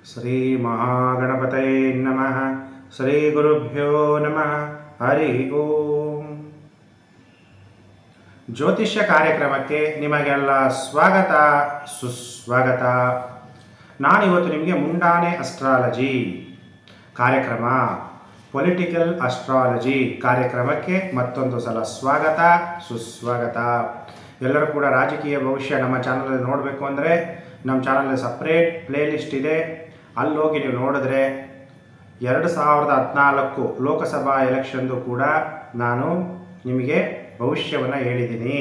ಶ್ರೀ ಮಹಾಗಣಪತಯೇ ನಮಃ ಶ್ರೀ ಗುರುಭ್ಯೋ ನಮಃ ಹರಿ ಓಂ ಜ್ಯೋತಿಷ್ಯ ಕಾರ್ಯಕ್ರಮಕ್ಕೆ ನಿಮಗೆಲ್ಲ ಸ್ವಾಗತ ಸುಸ್ವಾಗತ ನಾನಿವತ್ತು ನಿಮಗೆ ಮುಂಡಾನೆ ಅಸ್ಟ್ರಾಲಜಿ ಕಾರ್ಯಕ್ರಮ ಪೊಲಿಟಿಕಲ್ ಅಸ್ಟ್ರಾಲಜಿ ಕಾರ್ಯಕ್ರಮಕ್ಕೆ ಮತ್ತೊಂದು ಸಲ ಸ್ವಾಗತ ಸುಸ್ವಾಗತ ಎಲ್ಲರೂ ಕೂಡ ರಾಜಕೀಯ ಭವಿಷ್ಯ ನಮ್ಮ ಚಾನಲಲ್ಲಿ ನೋಡಬೇಕು ಅಂದರೆ ನಮ್ಮ ಚಾನಲಲ್ಲಿ ಸಪ್ರೇಟ್ ಪ್ಲೇಲಿಸ್ಟ್ ಇದೆ ಅಲ್ಲಿ ಹೋಗಿ ನೀವು ನೋಡಿದ್ರೆ ಎರಡು ಸಾವಿರದ ಹದಿನಾಲ್ಕು ಲೋಕಸಭಾ ಎಲೆಕ್ಷನ್ದು ಕೂಡ ನಾನು ನಿಮಗೆ ಭವಿಷ್ಯವನ್ನು ಹೇಳಿದ್ದೀನಿ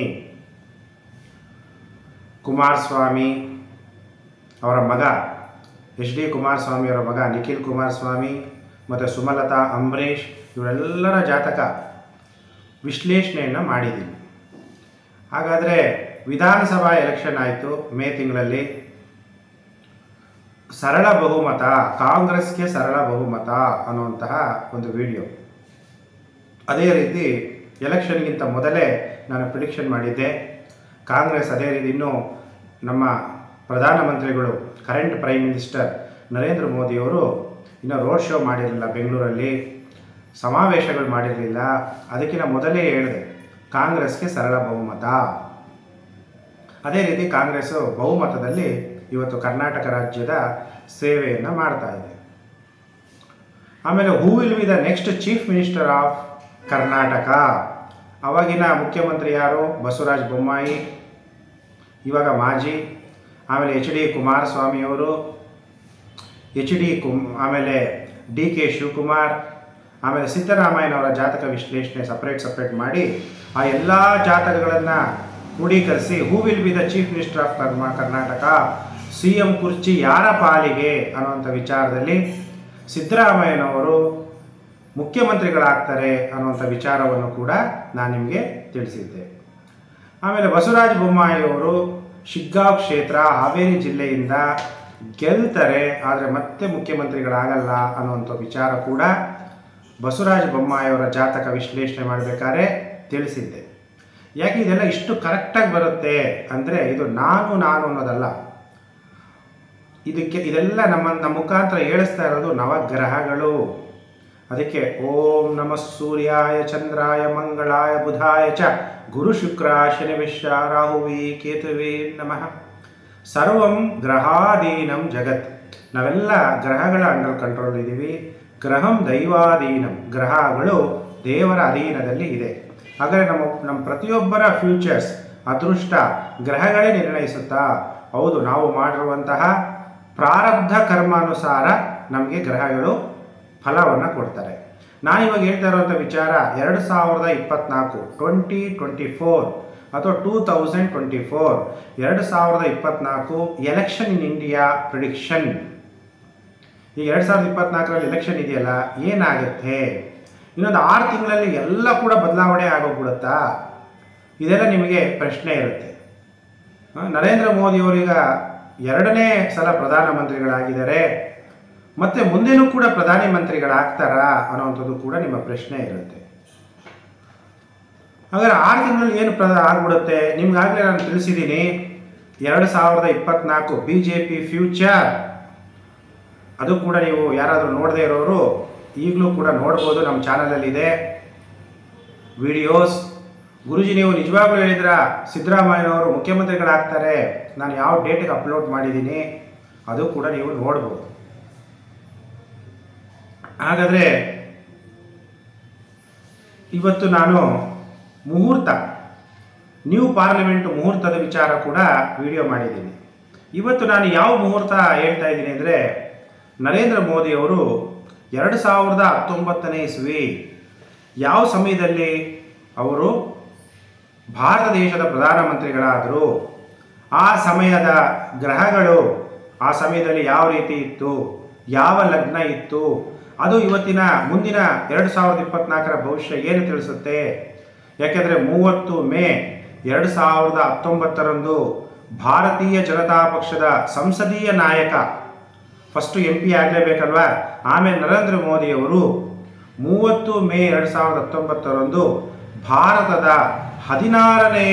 ಕುಮಾರಸ್ವಾಮಿ ಅವರ ಮಗ ಎಚ್ ಡಿ ಕುಮಾರಸ್ವಾಮಿ ಅವರ ಮಗ ನಿಖಿಲ್ ಕುಮಾರಸ್ವಾಮಿ ಮತ್ತು ಸುಮಲತಾ ಅಂಬರೀಷ್ ಇವರೆಲ್ಲರ ಜಾತಕ ವಿಶ್ಲೇಷಣೆಯನ್ನು ಮಾಡಿದ್ದೀನಿ ಹಾಗಾದರೆ ವಿಧಾನಸಭಾ ಎಲೆಕ್ಷನ್ ಆಯಿತು ಮೇ ತಿಂಗಳಲ್ಲಿ ಸರಳ ಬಹುಮತ ಕಾಂಗ್ರೆಸ್ಗೆ ಸರಳ ಬಹುಮತ ಅನ್ನುವಂತಹ ಒಂದು ವಿಡಿಯೋ ಅದೇ ರೀತಿ ಎಲೆಕ್ಷನ್ಗಿಂತ ಮೊದಲೇ ನಾನು ಪ್ರಿಡಿಕ್ಷನ್ ಮಾಡಿದ್ದೆ ಕಾಂಗ್ರೆಸ್ ಅದೇ ರೀತಿ ಇನ್ನೂ ನಮ್ಮ ಪ್ರಧಾನಮಂತ್ರಿಗಳು ಕರೆಂಟ್ ಪ್ರೈಮ್ ಮಿನಿಸ್ಟರ್ ನರೇಂದ್ರ ಮೋದಿಯವರು ಇನ್ನೂ ರೋಡ್ ಶೋ ಮಾಡಿರಲಿಲ್ಲ ಬೆಂಗಳೂರಲ್ಲಿ ಸಮಾವೇಶಗಳು ಮಾಡಿರಲಿಲ್ಲ ಅದಕ್ಕಿಂತ ಮೊದಲೇ ಹೇಳಿದೆ ಕಾಂಗ್ರೆಸ್ಗೆ ಸರಳ ಬಹುಮತ ಅದೇ ರೀತಿ ಕಾಂಗ್ರೆಸ್ಸು ಬಹುಮತದಲ್ಲಿ ಇವತ್ತು ಕರ್ನಾಟಕ ರಾಜ್ಯದ ಸೇವೆಯನ್ನು ಮಾಡ್ತಾ ಇದೆ ಆಮೇಲೆ who will be the next chief minister of Karnataka ಅವಾಗಿನ ಮುಖ್ಯಮಂತ್ರಿ ಯಾರು ಬಸವರಾಜ ಬೊಮ್ಮಾಯಿ ಇವಾಗ ಮಾಜಿ ಆಮೇಲೆ ಎಚ್ ಡಿ ಕುಮಾರಸ್ವಾಮಿಯವರು ಎಚ್ ಡಿ ಕುಮ್ ಆಮೇಲೆ ಡಿ ಕೆ ಶಿವಕುಮಾರ್ ಆಮೇಲೆ ಸಿದ್ದರಾಮಯ್ಯನವರ ಜಾತಕ ವಿಶ್ಲೇಷಣೆ ಸಪ್ರೇಟ್ ಸಪ್ರೇಟ್ ಮಾಡಿ ಆ ಎಲ್ಲ ಜಾತಕಗಳನ್ನು ಕ್ರೋಢೀಕರಿಸಿ who will be the chief minister of ಕರ್ಮ ಕರ್ನಾಟಕ ಸಿ ಎಂ ಕುರ್ಚಿ ಯಾರ ಪಾಲಿಗೆ ಅನ್ನುವಂಥ ವಿಚಾರದಲ್ಲಿ ಸಿದ್ದರಾಮಯ್ಯನವರು ಮುಖ್ಯಮಂತ್ರಿಗಳಾಗ್ತಾರೆ ಅನ್ನುವಂಥ ವಿಚಾರವನ್ನು ಕೂಡ ನಾನು ನಿಮಗೆ ತಿಳಿಸಿದ್ದೆ ಆಮೇಲೆ ಬಸವರಾಜ ಬೊಮ್ಮಾಯಿಯವರು ಶಿಗ್ಗಾಂವ್ ಕ್ಷೇತ್ರ ಹಾವೇರಿ ಜಿಲ್ಲೆಯಿಂದ ಗೆಲ್ತಾರೆ ಆದರೆ ಮತ್ತೆ ಮುಖ್ಯಮಂತ್ರಿಗಳಾಗಲ್ಲ ಅನ್ನುವಂಥ ವಿಚಾರ ಕೂಡ ಬಸವರಾಜ ಬೊಮ್ಮಾಯಿಯವರ ಜಾತಕ ವಿಶ್ಲೇಷಣೆ ಮಾಡಬೇಕಾದ್ರೆ ತಿಳಿಸಿದ್ದೆ ಯಾಕೆ ಇದೆಲ್ಲ ಇಷ್ಟು ಕರೆಕ್ಟಾಗಿ ಬರುತ್ತೆ ಅಂದರೆ ಇದು ನಾನು ನಾನು ಅನ್ನೋದಲ್ಲ ಇದಕ್ಕೆ ಇದೆಲ್ಲ ನಮ್ಮ ನಮ್ಮ ಮುಖಾಂತರ ಹೇಳಿಸ್ತಾ ಇರೋದು ನವಗ್ರಹಗಳು ಅದಕ್ಕೆ ಓಂ ನಮಃ ಸೂರ್ಯಾಯ ಚಂದ್ರಾಯ ಮಂಗಳಾಯ ಬುಧಾಯ ಚ ಗುರು ಶುಕ್ರ ಶನಿ ವಿಶ್ವ ರಾಹುವಿ ಕೇತುವೆ ನಮಃ ಸರ್ವಂ ಗ್ರಹಾಧೀನಂ ಜಗತ್ ನಾವೆಲ್ಲ ಗ್ರಹಗಳ ಅಂಡರ್ ಕಂಟ್ರೋಲ್ ಇದ್ದೀವಿ ಗ್ರಹಂ ದೈವಾಧೀನಂ ಗ್ರಹಗಳು ದೇವರ ಅಧೀನದಲ್ಲಿ ಇದೆ ಹಾಗಾದರೆ ನಮ್ಮ ನಮ್ಮ ಪ್ರತಿಯೊಬ್ಬರ ಫ್ಯೂಚರ್ಸ್ ಅದೃಷ್ಟ ಗ್ರಹಗಳೇ ನಿರ್ಣಯಿಸುತ್ತಾ ಹೌದು ನಾವು ಮಾಡಿರುವಂತಹ ಪ್ರಾರಬ್ಧ ಕರ್ಮಾನುಸಾರ ನಮಗೆ ಗ್ರಹಗಳು ಫಲವನ್ನು ಕೊಡ್ತಾರೆ ನಾನಿವಾಗ ಹೇಳ್ತಾ ಇರುವಂಥ ವಿಚಾರ ಎರಡು ಸಾವಿರದ ಇಪ್ಪತ್ನಾಲ್ಕು ಟ್ವೆಂಟಿ ಟ್ವೆಂಟಿ ಫೋರ್ ಅಥವಾ ಟೂ ತೌಸಂಡ್ ಟ್ವೆಂಟಿ ಫೋರ್ ಎರಡು ಸಾವಿರದ ಇಪ್ಪತ್ನಾಲ್ಕು ಎಲೆಕ್ಷನ್ ಇನ್ ಇಂಡಿಯಾ ಪ್ರಿಡಿಕ್ಷನ್ ಈಗ ಎರಡು ಸಾವಿರದ ಇಪ್ಪತ್ನಾಲ್ಕರಲ್ಲಿ ಎಲೆಕ್ಷನ್ ಇದೆಯಲ್ಲ ಏನಾಗುತ್ತೆ ಇನ್ನೊಂದು ಆರು ತಿಂಗಳಲ್ಲಿ ಎಲ್ಲ ಕೂಡ ಬದಲಾವಣೆ ಆಗೋಗ್ಬಿಡುತ್ತಾ ಇದೆಲ್ಲ ನಿಮಗೆ ಪ್ರಶ್ನೆ ಇರುತ್ತೆ ಆ, ನರೇಂದ್ರ ಮೋದಿಯವರೀಗ ಎರಡನೇ ಸಲ ಪ್ರಧಾನಮಂತ್ರಿಗಳಾಗಿದ್ದಾರೆ ಮತ್ತೆ ಮುಂದೆನೂ ಕೂಡ ಪ್ರಧಾನಿ ಮಂತ್ರಿಗಳಾಗ್ತಾರಾ ಅನ್ನೋವಂಥದ್ದು ಕೂಡ ನಿಮ್ಮ ಪ್ರಶ್ನೆ ಇರುತ್ತೆ ಹಾಗಾದ್ರೆ ಆರು ತಿಂಗಳಲ್ಲಿ ಏನು ಪ್ರ ಆಗ್ಬಿಡುತ್ತೆ ನಿಮ್ಗಾಗಲೇ ನಾನು ತಿಳಿಸಿದ್ದೀನಿ ಎರಡು ಸಾವಿರದ ಇಪ್ಪತ್ನಾಲ್ಕು ಬಿ ಜೆ ಪಿ ಫ್ಯೂಚರ್ ಅದು ಕೂಡ ನೀವು ಯಾರಾದರೂ ನೋಡದೇ ಇರೋರು ಈಗಲೂ ಕೂಡ ನೋಡ್ಬೋದು ನಮ್ಮ ಚಾನಲಲ್ಲಿದೆ ವಿಡಿಯೋಸ್ ಗುರುಜಿ ನೀವು ನಿಜವಾಗ್ಲೂ ಹೇಳಿದ್ರ ಸಿದ್ದರಾಮಯ್ಯನವರು ಮುಖ್ಯಮಂತ್ರಿಗಳಾಗ್ತಾರೆ ನಾನು ಯಾವ ಡೇಟಿಗೆ ಅಪ್ಲೋಡ್ ಮಾಡಿದ್ದೀನಿ ಅದು ಕೂಡ ನೀವು ನೋಡ್ಬೋದು ಹಾಗಾದರೆ ಇವತ್ತು ನಾನು ಮುಹೂರ್ತ ನ್ಯೂ ಪಾರ್ಲಿಮೆಂಟ್ ಮುಹೂರ್ತದ ವಿಚಾರ ಕೂಡ ವಿಡಿಯೋ ಮಾಡಿದ್ದೀನಿ ಇವತ್ತು ನಾನು ಯಾವ ಮುಹೂರ್ತ ಹೇಳ್ತಾ ಇದ್ದೀನಿ ಅಂದರೆ ನರೇಂದ್ರ ಮೋದಿಯವರು ಎರಡು ಸಾವಿರದ ಹತ್ತೊಂಬತ್ತನೇ ಇಸ್ವಿ ಯಾವ ಸಮಯದಲ್ಲಿ ಅವರು ಭಾರತ ದೇಶದ ಪ್ರಧಾನಮಂತ್ರಿಗಳಾದರು ಆ ಸಮಯದ ಗ್ರಹಗಳು ಆ ಸಮಯದಲ್ಲಿ ಯಾವ ರೀತಿ ಇತ್ತು ಯಾವ ಲಗ್ನ ಇತ್ತು ಅದು ಇವತ್ತಿನ ಮುಂದಿನ ಎರಡು ಸಾವಿರದ ಇಪ್ಪತ್ನಾಲ್ಕರ ಭವಿಷ್ಯ ಏನು ತಿಳಿಸುತ್ತೆ ಯಾಕೆಂದರೆ ಮೂವತ್ತು ಮೇ ಎರಡು ಸಾವಿರದ ಹತ್ತೊಂಬತ್ತರಂದು ಭಾರತೀಯ ಜನತಾ ಪಕ್ಷದ ಸಂಸದೀಯ ನಾಯಕ ಫಸ್ಟು ಎಂ ಪಿ ಆಗಲೇಬೇಕಲ್ವಾ ಆಮೇಲೆ ನರೇಂದ್ರ ಮೋದಿಯವರು ಮೂವತ್ತು ಮೇ ಎರಡು ಸಾವಿರದ ಹತ್ತೊಂಬತ್ತರಂದು ಭಾರತದ ಹದಿನಾರನೇ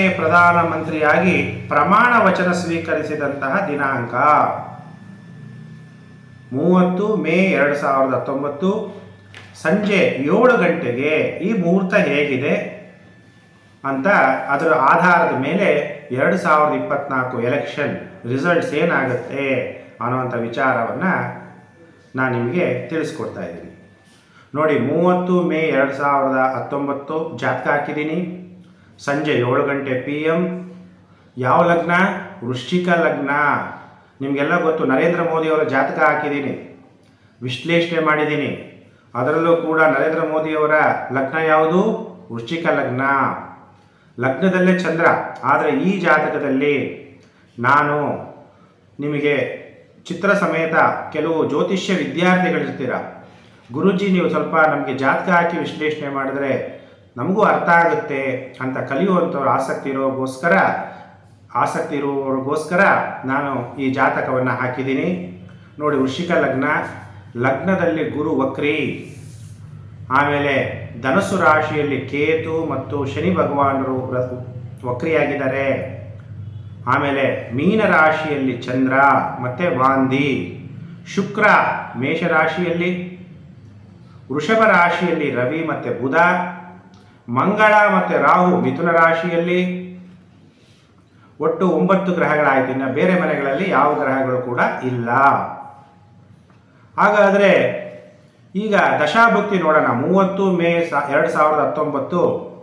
ಪ್ರಧಾನಮಂತ್ರಿಯಾಗಿ ಪ್ರಮಾಣ ವಚನ ಸ್ವೀಕರಿಸಿದಂತಹ ದಿನಾಂಕ ಮೂವತ್ತು ಮೇ ಎರಡು ಸಾವಿರದ ಹತ್ತೊಂಬತ್ತು ಸಂಜೆ ಏಳು ಗಂಟೆಗೆ ಈ ಮುಹೂರ್ತ ಹೇಗಿದೆ ಅಂತ ಅದರ ಆಧಾರದ ಮೇಲೆ ಎರಡು ಸಾವಿರದ ಇಪ್ಪತ್ನಾಲ್ಕು ಎಲೆಕ್ಷನ್ ರಿಸಲ್ಟ್ಸ್ ಏನಾಗುತ್ತೆ ಅನ್ನೋವಂಥ ವಿಚಾರವನ್ನು ನಾನು ನಿಮಗೆ ತಿಳಿಸ್ಕೊಡ್ತಾ ಇದ್ದೀನಿ ನೋಡಿ ಮೂವತ್ತು ಮೇ ಎರಡು ಸಾವಿರದ ಹತ್ತೊಂಬತ್ತು ಜಾತಕ ಹಾಕಿದ್ದೀನಿ ಸಂಜೆ ಏಳು ಗಂಟೆ ಪಿ ಎಮ್ ಯಾವ ಲಗ್ನ ವೃಶ್ಚಿಕ ಲಗ್ನ ನಿಮಗೆಲ್ಲ ಗೊತ್ತು ನರೇಂದ್ರ ಮೋದಿಯವರ ಜಾತಕ ಹಾಕಿದ್ದೀನಿ ವಿಶ್ಲೇಷಣೆ ಮಾಡಿದ್ದೀನಿ ಅದರಲ್ಲೂ ಕೂಡ ನರೇಂದ್ರ ಮೋದಿಯವರ ಲಗ್ನ ಯಾವುದು ವೃಶ್ಚಿಕ ಲಗ್ನ ಲಗ್ನದಲ್ಲೇ ಚಂದ್ರ ಆದರೆ ಈ ಜಾತಕದಲ್ಲಿ ನಾನು ನಿಮಗೆ ಚಿತ್ರ ಸಮೇತ ಕೆಲವು ಜ್ಯೋತಿಷ್ಯ ವಿದ್ಯಾರ್ಥಿಗಳಿರ್ತೀರ ಗುರುಜಿ ನೀವು ಸ್ವಲ್ಪ ನಮಗೆ ಜಾತಕ ಹಾಕಿ ವಿಶ್ಲೇಷಣೆ ಮಾಡಿದ್ರೆ ನಮಗೂ ಅರ್ಥ ಆಗುತ್ತೆ ಅಂತ ಕಲಿಯುವಂಥವ್ರು ಆಸಕ್ತಿ ಇರೋಗೋಸ್ಕರ ಆಸಕ್ತಿ ಇರುವವರಿಗೋಸ್ಕರ ನಾನು ಈ ಜಾತಕವನ್ನು ಹಾಕಿದ್ದೀನಿ ನೋಡಿ ವೃಶ್ಚಿಕ ಲಗ್ನ ಲಗ್ನದಲ್ಲಿ ಗುರು ವಕ್ರಿ ಆಮೇಲೆ ಧನಸ್ಸು ರಾಶಿಯಲ್ಲಿ ಕೇತು ಮತ್ತು ಶನಿ ಭಗವಾನರು ವ್ರ- ವಕ್ರಿಯಾಗಿದ್ದಾರೆ ಆಮೇಲೆ ಮೀನ ರಾಶಿಯಲ್ಲಿ ಚಂದ್ರ ಮತ್ತು ವಾಂದಿ ಶುಕ್ರ ಮೇಷರಾಶಿಯಲ್ಲಿ ವೃಷಭ ರಾಶಿಯಲ್ಲಿ ರವಿ ಮತ್ತು ಬುಧ ಮಂಗಳ ಮತ್ತು ರಾಹು ಮಿಥುನ ರಾಶಿಯಲ್ಲಿ ಒಟ್ಟು ಒಂಬತ್ತು ಗ್ರಹಗಳಾಯಿತು ಇನ್ನು ಬೇರೆ ಮನೆಗಳಲ್ಲಿ ಯಾವ ಗ್ರಹಗಳು ಕೂಡ ಇಲ್ಲ ಹಾಗಾದರೆ ಈಗ ದಶಾಭುಕ್ತಿ ನೋಡೋಣ ಮೂವತ್ತು ಮೇ ಸಾ ಎರಡು ಸಾವಿರದ ಹತ್ತೊಂಬತ್ತು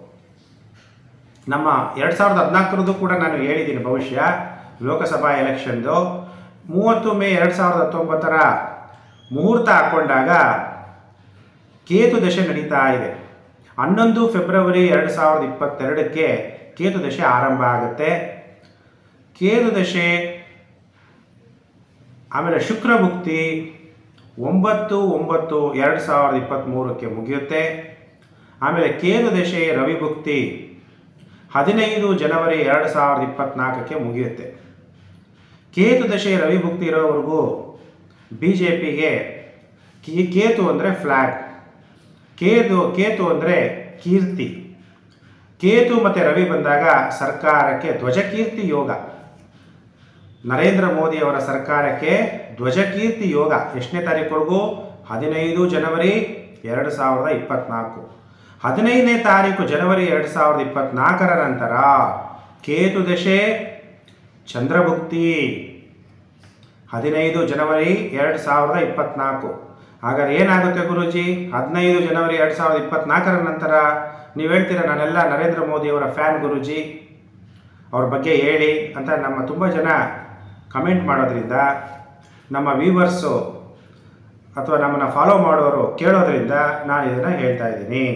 ನಮ್ಮ ಎರಡು ಸಾವಿರದ ಹದಿನಾಲ್ಕರದ್ದು ಕೂಡ ನಾನು ಹೇಳಿದ್ದೀನಿ ಭವಿಷ್ಯ ಲೋಕಸಭಾ ಎಲೆಕ್ಷನ್ದು ಮೂವತ್ತು ಮೇ ಎರಡು ಸಾವಿರದ ಹತ್ತೊಂಬತ್ತರ ಮುಹೂರ್ತ ಹಾಕ್ಕೊಂಡಾಗ ಕೇತು ದಶೆ ನಡೀತಾ ಇದೆ ಹನ್ನೊಂದು ಫೆಬ್ರವರಿ ಎರಡು ಸಾವಿರದ ಇಪ್ಪತ್ತೆರಡಕ್ಕೆ ಕೇತು ದಶೆ ಆರಂಭ ಆಗುತ್ತೆ ಕೇತು ದಶೆ ಆಮೇಲೆ ಶುಕ್ರ ಭುಕ್ತಿ ಒಂಬತ್ತು ಒಂಬತ್ತು ಎರಡು ಸಾವಿರದ ಇಪ್ಪತ್ತ್ಮೂರಕ್ಕೆ ಮುಗಿಯುತ್ತೆ ಆಮೇಲೆ ಕೇತು ದಶೆ ರವಿ ಭುಕ್ತಿ ಹದಿನೈದು ಜನವರಿ ಎರಡು ಸಾವಿರದ ಇಪ್ಪತ್ತ್ನಾಲ್ಕಕ್ಕೆ ಮುಗಿಯುತ್ತೆ ಕೇತು ದಶೆ ರವಿ ಭುಕ್ತಿ ಇರೋವರೆಗೂ ಬಿ ಜೆ ಪಿಗೆ ಕೇತು ಅಂದರೆ ಫ್ಲ್ಯಾಗ್ ಕೇತು ಕೇತು ಅಂದರೆ ಕೀರ್ತಿ ಕೇತು ಮತ್ತು ರವಿ ಬಂದಾಗ ಸರ್ಕಾರಕ್ಕೆ ಧ್ವಜಕೀರ್ತಿ ಯೋಗ ನರೇಂದ್ರ ಮೋದಿಯವರ ಸರ್ಕಾರಕ್ಕೆ ಧ್ವಜಕೀರ್ತಿ ಯೋಗ ಎಷ್ಟನೇ ತಾರೀಕುವರೆಗೂ ಹದಿನೈದು ಜನವರಿ ಎರಡು ಸಾವಿರದ ಇಪ್ಪತ್ತ್ನಾಲ್ಕು ಹದಿನೈದನೇ ತಾರೀಕು ಜನವರಿ ಎರಡು ಸಾವಿರದ ಇಪ್ಪತ್ತ್ನಾಲ್ಕರ ನಂತರ ಕೇತು ದಶೆ ಚಂದ್ರಭುಕ್ತಿ ಹದಿನೈದು ಜನವರಿ ಎರಡು ಸಾವಿರದ ಇಪ್ಪತ್ತ್ನಾಲ್ಕು ಹಾಗಾದ್ರೆ ಏನಾಗುತ್ತೆ ಗುರೂಜಿ ಹದಿನೈದು ಜನವರಿ ಎರಡು ಸಾವಿರದ ಇಪ್ಪತ್ತ್ನಾಲ್ಕರ ನಂತರ ನೀವು ಹೇಳ್ತೀರಾ ನಾನೆಲ್ಲ ನರೇಂದ್ರ ಮೋದಿಯವರ ಫ್ಯಾನ್ ಗುರೂಜಿ ಅವ್ರ ಬಗ್ಗೆ ಹೇಳಿ ಅಂತ ನಮ್ಮ ತುಂಬ ಜನ ಕಮೆಂಟ್ ಮಾಡೋದ್ರಿಂದ ನಮ್ಮ ವ್ಯೂವರ್ಸು ಅಥವಾ ನಮ್ಮನ್ನು ಫಾಲೋ ಮಾಡೋರು ಕೇಳೋದ್ರಿಂದ ನಾನು ಇದನ್ನು ಹೇಳ್ತಾ ಇದ್ದೀನಿ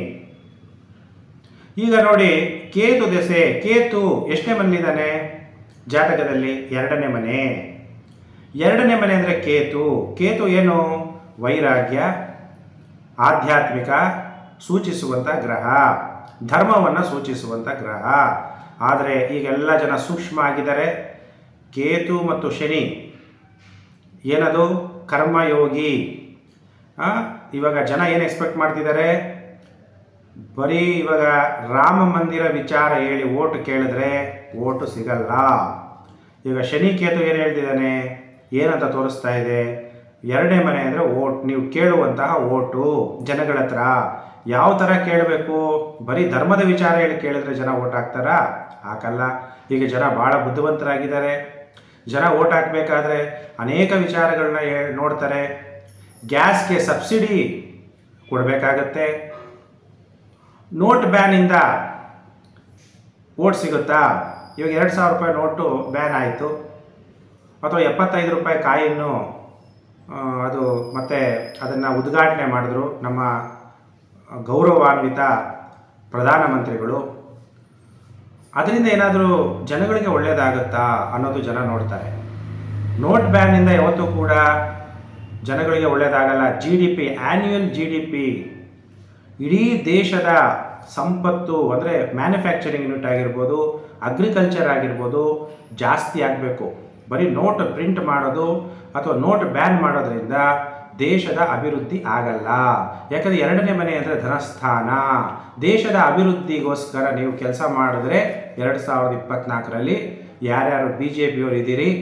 ಈಗ ನೋಡಿ ಕೇತು ದೆಸೆ ಕೇತು ಎಷ್ಟನೇ ಮನೆಯಿದ್ದಾನೆ ಜಾತಕದಲ್ಲಿ ಎರಡನೇ ಮನೆ ಎರಡನೇ ಮನೆ ಅಂದರೆ ಕೇತು ಕೇತು ಏನು ವೈರಾಗ್ಯ ಆಧ್ಯಾತ್ಮಿಕ ಸೂಚಿಸುವಂಥ ಗ್ರಹ ಧರ್ಮವನ್ನು ಸೂಚಿಸುವಂಥ ಗ್ರಹ ಆದರೆ ಈಗೆಲ್ಲ ಜನ ಸೂಕ್ಷ್ಮ ಆಗಿದ್ದಾರೆ ಕೇತು ಮತ್ತು ಶನಿ ಏನದು ಕರ್ಮಯೋಗಿ ಆ, ಇವಾಗ ಜನ ಏನು ಎಕ್ಸ್ಪೆಕ್ಟ್ ಮಾಡ್ತಿದ್ದಾರೆ ಬರೀ ಇವಾಗ ರಾಮ ಮಂದಿರ ವಿಚಾರ ಹೇಳಿ ಓಟ್ ಕೇಳಿದ್ರೆ ಓಟು ಸಿಗಲ್ಲ ಈಗ ಶನಿ ಕೇತು ಏನು ಹೇಳ್ತಿದ್ದಾನೆ ಏನಂತ ತೋರಿಸ್ತಾ ಇದೆ ಎರಡನೇ ಮನೆ ಅಂದರೆ ಓಟ್ ನೀವು ಕೇಳುವಂತಹ ಓಟು ಜನಗಳ ಹತ್ರ ಯಾವ ಥರ ಕೇಳಬೇಕು ಬರೀ ಧರ್ಮದ ವಿಚಾರ ಹೇಳಿ ಕೇಳಿದ್ರೆ ಜನ ಓಟ್ ಹಾಕ್ತಾರಾ ಹಾಕಲ್ಲ ಈಗ ಜನ ಭಾಳ ಬುದ್ಧಿವಂತರಾಗಿದ್ದಾರೆ ಜನ ಓಟ್ ಹಾಕಬೇಕಾದ್ರೆ ಅನೇಕ ವಿಚಾರಗಳನ್ನ ಹೇಳ್- ನೋಡ್ತಾರೆ ಗ್ಯಾಸ್ಗೆ ಸಬ್ಸಿಡಿ ಕೊಡಬೇಕಾಗತ್ತೆ ನೋಟ್ ಬ್ಯಾನಿಂದ ಓಟ್ ಸಿಗುತ್ತಾ ಇವಾಗ ಎರಡು ಸಾವಿರ ರೂಪಾಯಿ ನೋಟು ಬ್ಯಾನ್ ಆಯಿತು ಅಥವಾ ಎಪ್ಪತ್ತೈದು ರೂಪಾಯಿ ಕಾಯಿನ್ನು ಆ, ಅದು ಮತ್ತೆ ಅದನ್ನು ಉದ್ಘಾಟನೆ ಮಾಡಿದ್ರು ನಮ್ಮ ಗೌರವಾನ್ವಿತ ಪ್ರಧಾನಮಂತ್ರಿಗಳು ಅದರಿಂದ ಏನಾದರೂ ಜನಗಳಿಗೆ ಒಳ್ಳೆಯದಾಗುತ್ತಾ ಅನ್ನೋದು ಜನ ನೋಡ್ತಾರೆ ನೋಟ್ ಬ್ಯಾನ್ನಿಂದ ಯಾವತ್ತೂ ಕೂಡ ಜನಗಳಿಗೆ ಒಳ್ಳೆಯದಾಗಲ್ಲ G D P annual G D P ಇಡೀ ದೇಶದ ಸಂಪತ್ತು ಅಂದರೆ ಮ್ಯಾನುಫ್ಯಾಕ್ಚರಿಂಗ್ ಯೂನಿಟ್ ಆಗಿರ್ಬೋದು ಅಗ್ರಿಕಲ್ಚರ್ ಆಗಿರ್ಬೋದು ಜಾಸ್ತಿ ಆಗಬೇಕು ಬರೀ ನೋಟ್ ಪ್ರಿಂಟ್ ಮಾಡೋದು ಅಥವಾ ನೋಟ್ ಬ್ಯಾನ್ ಮಾಡೋದ್ರಿಂದ ದೇಶದ ಅಭಿವೃದ್ಧಿ ಆಗಲ್ಲ ಯಾಕಂದರೆ ಎರಡನೇ ಮನೆ ಅಂದರೆ ಧನಸ್ಥಾನ ದೇಶದ ಅಭಿವೃದ್ಧಿಗೋಸ್ಕರ ನೀವು ಕೆಲಸ ಮಾಡಿದ್ರೆ ಎರಡು ಸಾವಿರದ ಇಪ್ಪತ್ತ್ನಾಲ್ಕರಲ್ಲಿ ಯಾರ್ಯಾರು ಬಿ ಜೆ ಪಿಯವರು ಇದ್ದೀರಿ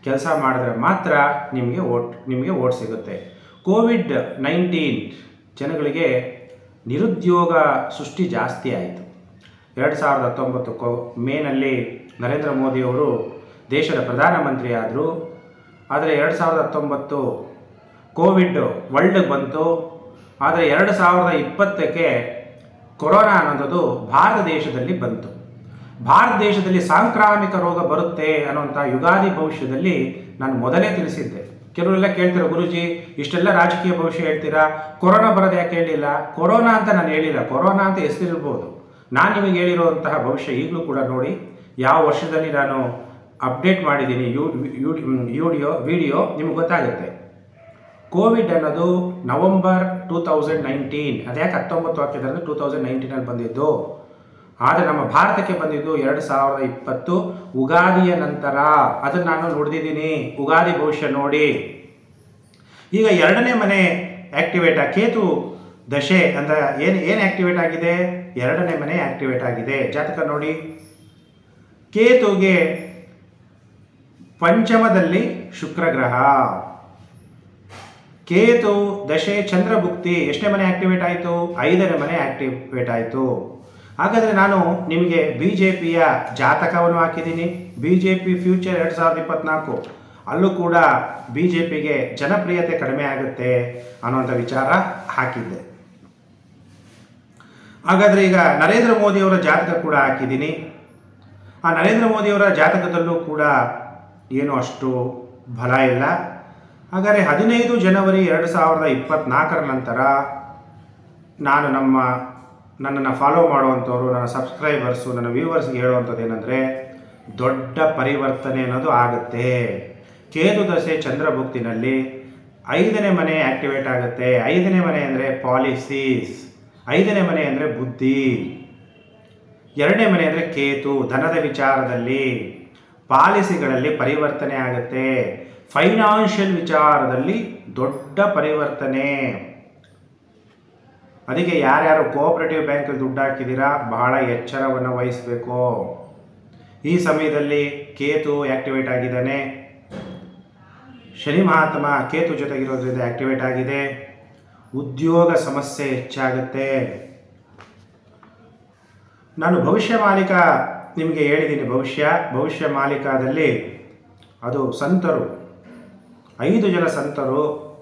ಕೆಲಸ ಮಾಡಿದ್ರೆ ಮಾತ್ರ ನಿಮಗೆ ಓಟ್ ನಿಮಗೆ ಓಟ್ ಸಿಗುತ್ತೆ ಕೋವಿಡ್ ನೈನ್ಟೀನ್ ಜನಗಳಿಗೆ ನಿರುದ್ಯೋಗ ಸೃಷ್ಟಿ ಜಾಸ್ತಿ ಆಯಿತು ಎರಡು ಸಾವಿರದ ಹತ್ತೊಂಬತ್ತು ಕೋ ಮೇನಲ್ಲಿ ನರೇಂದ್ರ ಮೋದಿಯವರು ದೇಶದ ಪ್ರಧಾನಮಂತ್ರಿ ಆದರು ಆದರೆ ಎರಡು ಸಾವಿರದ ಹತ್ತೊಂಬತ್ತು ಕೋವಿಡ್ ವರ್ಲ್ಡ್ಗೆ ಬಂತು ಆದರೆ ಎರಡು ಸಾವಿರದ ಇಪ್ಪತ್ತಕ್ಕೆ ಕೊರೋನಾ ಅನ್ನೋದು ಭಾರತ ದೇಶದಲ್ಲಿ ಬಂತು ಭಾರತ ದೇಶದಲ್ಲಿ ಸಾಂಕ್ರಾಮಿಕ ರೋಗ ಬರುತ್ತೆ ಅನ್ನೋಂಥ ಯುಗಾದಿ ಭವಿಷ್ಯದಲ್ಲಿ ನಾನು ಮೊದಲೇ ತಿಳಿಸಿದ್ದೆ ಕೆಲವರೆಲ್ಲ ಕೇಳ್ತೀರಾ ಗುರುಜಿ ಇಷ್ಟೆಲ್ಲ ರಾಜಕೀಯ ಭವಿಷ್ಯ ಹೇಳ್ತೀರಾ ಕೊರೋನಾ ಬರೋದು ಯಾಕೆ ಹೇಳಿಲ್ಲ ಕೊರೋನಾ ಅಂತ ನಾನು ಹೇಳಿಲ್ಲ ಕೊರೋನಾ ಅಂತ ಹೆಸರಿರ್ಬೋದು ನಾನು ನಿಮಗೆ ಹೇಳಿರುವಂತಹ ಭವಿಷ್ಯ ಈಗಲೂ ಕೂಡ ನೋಡಿ ಯಾವ ವರ್ಷದಲ್ಲಿ ನಾನು ಅಪ್ಡೇಟ್ ಮಾಡಿದ್ದೀನಿ ಯೂ ವಿಡಿಯೋ ವಿಡಿಯೋ ನಿಮ್ಗೆ ಗೊತ್ತಾಗುತ್ತೆ ಕೋವಿಡ್ ಅನ್ನೋದು ನವಂಬರ್ ಟೂ ತೌಸಂಡ್ ನೈನ್ಟೀನ್ ಅದ್ಯಾಕೆ ಹತ್ತೊಂಬತ್ತು ಹಾಕಿದ್ರೆ ಅಂದರೆ ಟೂ ತೌಸಂಡ್ ನೈನ್ಟೀನಲ್ಲಿ ಬಂದಿದ್ದು ಆದರೆ ನಮ್ಮ ಭಾರತಕ್ಕೆ ಬಂದಿದ್ದು ಎರಡು ಸಾವಿರದ ಇಪ್ಪತ್ತು ಉಗಾದಿಯ ನಂತರ ಅದನ್ನು ನಾನು ನೋಡಿದ್ದೀನಿ ಉಗಾದಿ ಭವಿಷ್ಯ ನೋಡಿ ಈಗ ಎರಡನೇ ಮನೆ ಆಕ್ಟಿವೇಟ್ ಆ ಕೇತು ದಶೆ ಅಂದರೆ ಏನು ಏನು ಆಕ್ಟಿವೇಟ್ ಆಗಿದೆ ಎರಡನೇ ಮನೆ ಆಕ್ಟಿವೇಟ್ ಆಗಿದೆ ಜಾತಕ ನೋಡಿ ಕೇತುಗೆ ಪಂಚಮದಲ್ಲಿ ಶುಕ್ರ ಗ್ರಹ ಕೇತು ದಶೆ ಚಂದ್ರಭುಕ್ತಿ ಎಷ್ಟನೇ ಮನೆ ಆಕ್ಟಿವೇಟ್ ಆಯಿತು ಐದನೇ ಮನೆ ಆಕ್ಟಿವೇಟ್ ಆಯಿತು ಹಾಗಾದರೆ ನಾನು ನಿಮಗೆ ಬಿ ಜೆ ಪಿಯ ಜಾತಕವನ್ನು ಹಾಕಿದ್ದೀನಿ ಬಿ ಜೆ ಪಿ ಫ್ಯೂಚರ್ ಎರಡು ಸಾವಿರದ ಇಪ್ಪತ್ನಾಲ್ಕು ಅಲ್ಲೂ ಕೂಡ ಬಿ ಜೆ ಪಿಗೆ ಜನಪ್ರಿಯತೆ ಕಡಿಮೆ ಆಗುತ್ತೆ ಅನ್ನುವಂಥ ವಿಚಾರ ಹಾಕಿದ್ದೆ ಹಾಗಾದರೆ ಈಗ ನರೇಂದ್ರ ಮೋದಿಯವರ ಜಾತಕ ಕೂಡ ಹಾಕಿದ್ದೀನಿ ಆ ನರೇಂದ್ರ ಮೋದಿಯವರ ಜಾತಕದಲ್ಲೂ ಕೂಡ ಏನು ಅಷ್ಟು ಬಲ ಇಲ್ಲ ಹಾಗಾದರೆ ಹದಿನೈದು ಜನವರಿ ಎರಡು ಸಾವಿರದ ಇಪ್ಪತ್ತ್ನಾಲ್ಕರ ನಂತರ ನಾನು ನಮ್ಮ ನನ್ನನ್ನು ಫಾಲೋ ಮಾಡುವಂಥವ್ರು ನನ್ನ ಸಬ್ಸ್ಕ್ರೈಬರ್ಸು ನನ್ನ ವ್ಯೂವರ್ಸ್ಗೆ ಹೇಳುವಂಥದ್ದು ಏನಂದರೆ ದೊಡ್ಡ ಪರಿವರ್ತನೆ ಅನ್ನೋದು ಆಗುತ್ತೆ ಕೇತು ದಶೆ ಚಂದ್ರಭುಕ್ತಿನಲ್ಲಿ ಐದನೇ ಮನೆ ಆಕ್ಟಿವೇಟ್ ಆಗುತ್ತೆ ಐದನೇ ಮನೆ ಅಂದರೆ ಪಾಲಿಸೀಸ್ ಐದನೇ ಮನೆ ಅಂದರೆ ಬುದ್ಧಿ ಎರಡನೇ ಮನೆ ಅಂದರೆ ಕೇತು ಧನದ ವಿಚಾರದಲ್ಲಿ ಪಾಲಿಸಿಗಳಲ್ಲಿ ಪರಿವರ್ತನೆ ಆಗುತ್ತೆ ಫೈನಾನ್ಷಿಯಲ್ ವಿಚಾರದಲ್ಲಿ ದೊಡ್ಡ ಪರಿವರ್ತನೆ ಅದಕ್ಕೆ ಯಾರ್ಯಾರು ಕೋಆಪರೇಟಿವ್ ಬ್ಯಾಂಕಲ್ಲಿ ದುಡ್ಡು ಹಾಕಿದ್ದೀರಾ ಬಹಳ ಎಚ್ಚರವನ್ನು ವಹಿಸಬೇಕು ಈ ಸಮಯದಲ್ಲಿ ಕೇತು ಆಕ್ಟಿವೇಟ್ ಆಗಿದ್ದಾನೆ ಶನಿ ಮಹಾತ್ಮ ಕೇತು ಜೊತೆಗಿರೋದ್ರಿಂದ ಆಕ್ಟಿವೇಟ್ ಆಗಿದೆ ಉದ್ಯೋಗ ಸಮಸ್ಯೆ ಹೆಚ್ಚಾಗುತ್ತೆ ನಾನು ಭವಿಷ್ಯ ಮಾಲಿಕ ನಿಮಗೆ ಹೇಳಿದ್ದೀನಿ ಭವಿಷ್ಯ ಭವಿಷ್ಯ ಮಾಲಿಕದಲ್ಲಿ ಅದು ಸಂತರು ಐದು ಜನ ಸಂತರು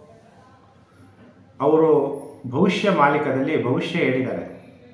ಅವರು ಭವಿಷ್ಯ ಮಾಲಿಕದಲ್ಲಿ ಭವಿಷ್ಯ ಹೇಳಿದ್ದಾರೆ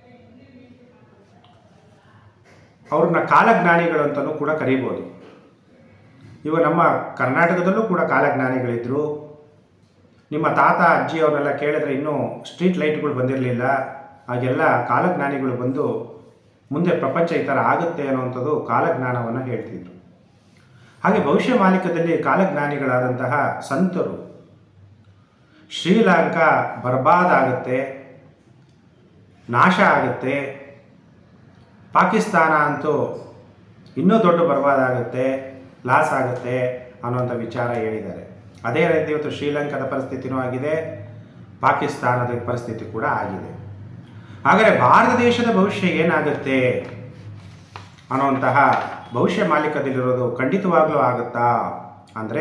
ಅವ್ರನ್ನ ಕಾಲಜ್ಞಾನಿಗಳು ಅಂತಲೂ ಕೂಡ ಕರೀಬೋದು ಇವಾಗ ನಮ್ಮ ಕರ್ನಾಟಕದಲ್ಲೂ ಕೂಡ ಕಾಲಜ್ಞಾನಿಗಳಿದ್ದರು ನಿಮ್ಮ ತಾತ ಅಜ್ಜಿ ಅವರೆಲ್ಲ ಕೇಳಿದ್ರೆ ಇನ್ನೂ ಸ್ಟ್ರೀಟ್ ಲೈಟ್ಗಳು ಬಂದಿರಲಿಲ್ಲ ಹಾಗೆಲ್ಲ ಕಾಲಜ್ಞಾನಿಗಳು ಬಂದು ಮುಂದೆ ಪ್ರಪಂಚ ಈ ಥರ ಆಗುತ್ತೆ ಅನ್ನುವಂಥದ್ದು ಕಾಲಜ್ಞಾನವನ್ನು ಹೇಳ್ತಿದ್ರು ಹಾಗೆ ಭವಿಷ್ಯ ಮಾಲಿಕದಲ್ಲಿ ಕಾಲಜ್ಞಾನಿಗಳಾದಂತಹ ಸಂತರು ಶ್ರೀಲಂಕಾ ಬರ್ಬಾದ್ ಆಗುತ್ತೆ ನಾಶ ಆಗುತ್ತೆ ಪಾಕಿಸ್ತಾನ ಅಂತೂ ಇನ್ನೂ ದೊಡ್ಡ ಬರ್ಬಾದ್ ಆಗುತ್ತೆ ಲಾಸ್ ಆಗುತ್ತೆ ಅನ್ನುವಂಥ ವಿಚಾರ ಹೇಳಿದ್ದಾರೆ ಅದೇ ರೀತಿ ಇವತ್ತು ಶ್ರೀಲಂಕಾದ ಪರಿಸ್ಥಿತಿನೂ ಆಗಿದೆ ಪಾಕಿಸ್ತಾನದ ಪರಿಸ್ಥಿತಿ ಕೂಡ ಆಗಿದೆ ಹಾಗಾದರೆ ಭಾರತ ದೇಶದ ಭವಿಷ್ಯ ಏನಾಗುತ್ತೆ ಅನ್ನುವಂತಹ ಭವಿಷ್ಯ ಮಾಲಿಕದಲ್ಲಿರೋದು ಖಂಡಿತವಾಗ್ಲೂ ಆಗುತ್ತಾ ಅಂದರೆ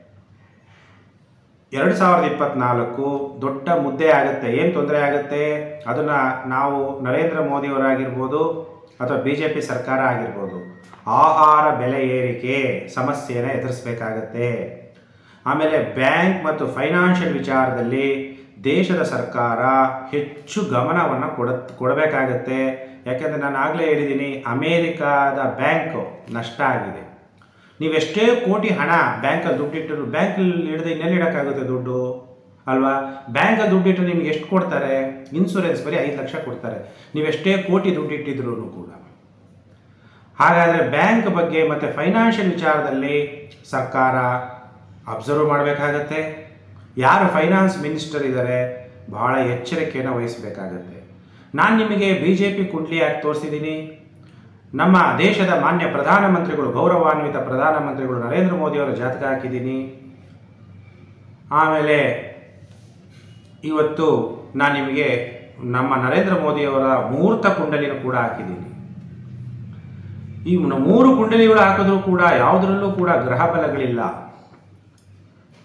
ಎರಡು ಸಾವಿರದ ಇಪ್ಪತ್ನಾಲ್ಕು ದೊಡ್ಡ ಮುದ್ದೆ ಆಗುತ್ತೆ ಏನು ತೊಂದರೆ ಆಗುತ್ತೆ ಅದನ್ನು ನಾವು ನರೇಂದ್ರ ಮೋದಿಯವರಾಗಿರ್ಬೋದು ಅಥವಾ ಬಿ ಜೆ ಪಿ ಸರ್ಕಾರ ಆಗಿರ್ಬೋದು ಆಹಾರ ಬೆಲೆ ಏರಿಕೆ ಸಮಸ್ಯೆನ ಎದುರಿಸಬೇಕಾಗತ್ತೆ ಆಮೇಲೆ ಬ್ಯಾಂಕ್ ಮತ್ತು ಫೈನಾನ್ಷಿಯಲ್ ವಿಚಾರದಲ್ಲಿ ದೇಶದ ಸರ್ಕಾರ ಹೆಚ್ಚು ಗಮನವನ್ನು ಕೊಡ ಕೊಡಬೇಕಾಗತ್ತೆ ಯಾಕೆಂದರೆ ನಾನು ಆಗಲೇ ಹೇಳಿದ್ದೀನಿ ಅಮೇರಿಕಾದ ಬ್ಯಾಂಕ್ ನಷ್ಟ ಆಗಿದೆ ನೀವೆಷ್ಟೇ ಕೋಟಿ ಹಣ ಬ್ಯಾಂಕಲ್ಲಿ ದುಡ್ಡಿಟ್ಟರು ಬ್ಯಾಂಕಲ್ಲಿ ಹಿಡಿದು ಇನ್ನೆಲ್ಲಿ ಇಡೋಕ್ಕಾಗುತ್ತೆ ದುಡ್ಡು ಅಲ್ವಾ ಬ್ಯಾಂಕಲ್ಲಿ ದುಡ್ಡಿಟ್ಟು ನಿಮ್ಗೆ ಎಷ್ಟು ಕೊಡ್ತಾರೆ ಇನ್ಸೂರೆನ್ಸ್ ಬರೀ ಐದು ಲಕ್ಷ ಕೊಡ್ತಾರೆ ನೀವೆಷ್ಟೇ ಕೋಟಿ ದುಡ್ಡಿಟ್ಟಿದ್ರು ಕೂಡ ಹಾಗಾದರೆ ಬ್ಯಾಂಕ್ ಬಗ್ಗೆ ಮತ್ತು ಫೈನಾನ್ಷಿಯಲ್ ವಿಚಾರದಲ್ಲಿ ಸರ್ಕಾರ ಅಬ್ಸರ್ವ್ ಮಾಡಬೇಕಾಗತ್ತೆ ಯಾರು ಫೈನಾನ್ಸ್ ಮಿನಿಸ್ಟರ್ ಇದ್ದಾರೆ ಬಹಳ ಎಚ್ಚರಿಕೆಯನ್ನು ವಹಿಸಬೇಕಾಗತ್ತೆ ನಾನು ನಿಮಗೆ ಬಿ ಜೆ ಪಿ ಕುಂಡ್ಲಿ ಯಾಕೆ ತೋರಿಸಿದ್ದೀನಿ ನಮ್ಮ ದೇಶದ ಮಾನ್ಯ ಪ್ರಧಾನಮಂತ್ರಿಗಳು ಗೌರವಾನ್ವಿತ ಪ್ರಧಾನಮಂತ್ರಿಗಳು ನರೇಂದ್ರ ಮೋದಿಯವರ ಜಾತಕ ಹಾಕಿದ್ದೀನಿ ಆಮೇಲೆ ಇವತ್ತು ನಾನು ನಿಮಗೆ ನಮ್ಮ ನರೇಂದ್ರ ಮೋದಿಯವರ ಮುಹೂರ್ತ ಕುಂಡಲಿನ ಕೂಡ ಹಾಕಿದ್ದೀನಿ ಈ ನ- ಮೂರು ಕುಂಡಲಿಗಳು ಹಾಕಿದ್ರೂ ಕೂಡ ಯಾವುದರಲ್ಲೂ ಕೂಡ ಗ್ರಹ ಬಲಗಳಿಲ್ಲ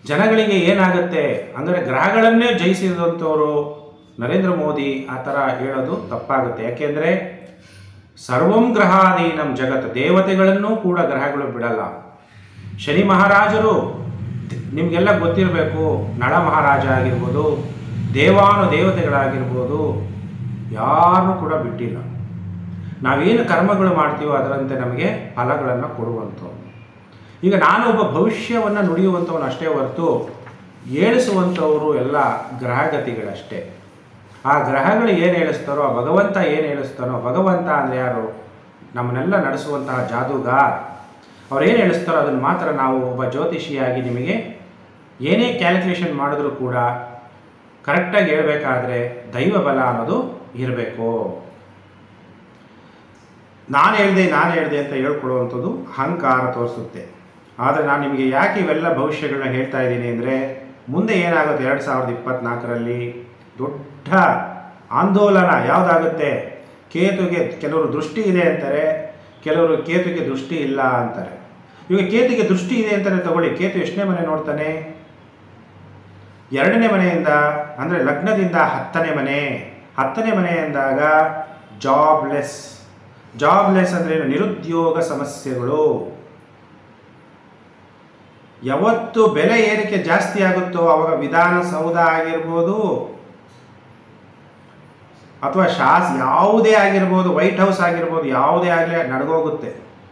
ಜನಗಳಿಗೆ ಏನಾಗುತ್ತೆ ಅಂದರೆ ಗ್ರಹಗಳನ್ನೇ ಜಯಿಸಿದಂಥವರು ನರೇಂದ್ರ ಮೋದಿ ಆ ಥರ ಹೇಳೋದು ತಪ್ಪಾಗುತ್ತೆ ಯಾಕೆಂದರೆ ಸರ್ವಂ ಗ್ರಹಾಧೀನಂ ಜಗತ್ ದೇವತೆಗಳನ್ನೂ ಕೂಡ ಗ್ರಹಗಳು ಬಿಡಲ್ಲ ಶನಿ ಮಹಾರಾಜರು ನಿಮಗೆಲ್ಲ ಗೊತ್ತಿರಬೇಕು ನಳ ಮಹಾರಾಜ ಆಗಿರ್ಬೋದು ದೇವಾನು ದೇವತೆಗಳಾಗಿರ್ಬೋದು ಯಾರನ್ನೂ ಕೂಡ ಬಿಟ್ಟಿಲ್ಲ ನಾವೇನು ಕರ್ಮಗಳು ಮಾಡ್ತೀವೋ ಅದರಂತೆ ನಮಗೆ ಫಲಗಳನ್ನು ಕೊಡುವಂಥವು ಈಗ ನಾನೊಬ್ಬ ಭವಿಷ್ಯವನ್ನು ನುಡಿಯುವಂಥವನು ಅಷ್ಟೇ ಹೊರತು ಏಳಿಸುವಂಥವರು ಎಲ್ಲ ಗ್ರಹಗತಿಗಳಷ್ಟೇ ಆ ಗ್ರಹಗಳು ಏನು ಹೇಳಿಸ್ತಾರೋ ಆ ಭಗವಂತ ಏನು ಹೇಳಿಸ್ತಾನೋ ಭಗವಂತ ಅಂದರೆ ಯಾರು ನಮ್ಮನ್ನೆಲ್ಲ ನಡೆಸುವಂತಹ ಜಾದೂಗಾರ್ ಅವ್ರು ಏನು ಹೇಳಿಸ್ತಾರೋ ಅದನ್ನು ಮಾತ್ರ ನಾವು ಒಬ್ಬ ಜ್ಯೋತಿಷಿಯಾಗಿ ನಿಮಗೆ ಏನೇ ಕ್ಯಾಲ್ಕುಲೇಷನ್ ಮಾಡಿದ್ರೂ ಕೂಡ ಕರೆಕ್ಟಾಗಿ ಹೇಳ್ಬೇಕಾದ್ರೆ ದೈವ ಬಲ ಅನ್ನೋದು ಇರಬೇಕು ನಾನು ಹೇಳಿದೆ ನಾನು ಹೇಳಿದೆ ಅಂತ ಹೇಳ್ಕೊಡುವಂಥದ್ದು ಅಹಂಕಾರ ತೋರಿಸುತ್ತೆ ಆದರೆ ನಾನು ನಿಮಗೆ ಯಾಕೆ ಇವೆಲ್ಲ ಭವಿಷ್ಯಗಳನ್ನ ಹೇಳ್ತಾ ಇದ್ದೀನಿ ಅಂದರೆ ಮುಂದೆ ಏನಾಗುತ್ತೆ ಎರಡು ಸಾವಿರದ ಇಪ್ಪತ್ತ್ನಾಲ್ಕರಲ್ಲಿ ದೊಡ್ಡ ಆಂದೋಲನ ಯಾವುದಾಗುತ್ತೆ ಕೇತುಗೆ ಕೆಲವರು ದೃಷ್ಟಿ ಇದೆ ಅಂತಾರೆ ಕೆಲವರು ಕೇತುಗೆ ದೃಷ್ಟಿ ಇಲ್ಲ ಅಂತಾರೆ ಇವಾಗ ಕೇತುಗೆ ದೃಷ್ಟಿ ಇದೆ ಅಂತಾನೆ ತಗೊಳ್ಳಿ ಕೇತು ಎಷ್ಟನೇ ಮನೆ ನೋಡ್ತಾನೆ ಎರಡನೇ ಮನೆಯಿಂದ ಅಂದರೆ ಲಗ್ನದಿಂದ ಹತ್ತನೇ ಮನೆ ಹತ್ತನೇ ಮನೆ ಎಂದಾಗ ಜಾಬ್ಲೆಸ್ ಜಾಬ್ಲೆಸ್ ಅಂದರೆ ಏನು ನಿರುದ್ಯೋಗ ಸಮಸ್ಯೆಗಳು ಯಾವತ್ತು ಬೆಲೆ ಏರಿಕೆ ಜಾಸ್ತಿ ಆಗುತ್ತೋ ಅವಾಗ ವಿಧಾನಸೌಧ ಆಗಿರ್ಬೋದು ಅಥವಾ ಶಾಸ್ ಯಾವುದೇ ಆಗಿರ್ಬೋದು ವೈಟ್ ಹೌಸ್ ಆಗಿರ್ಬೋದು ಯಾವುದೇ ಆಗಲಿ ನಡ್ಗೋಗುತ್ತೆ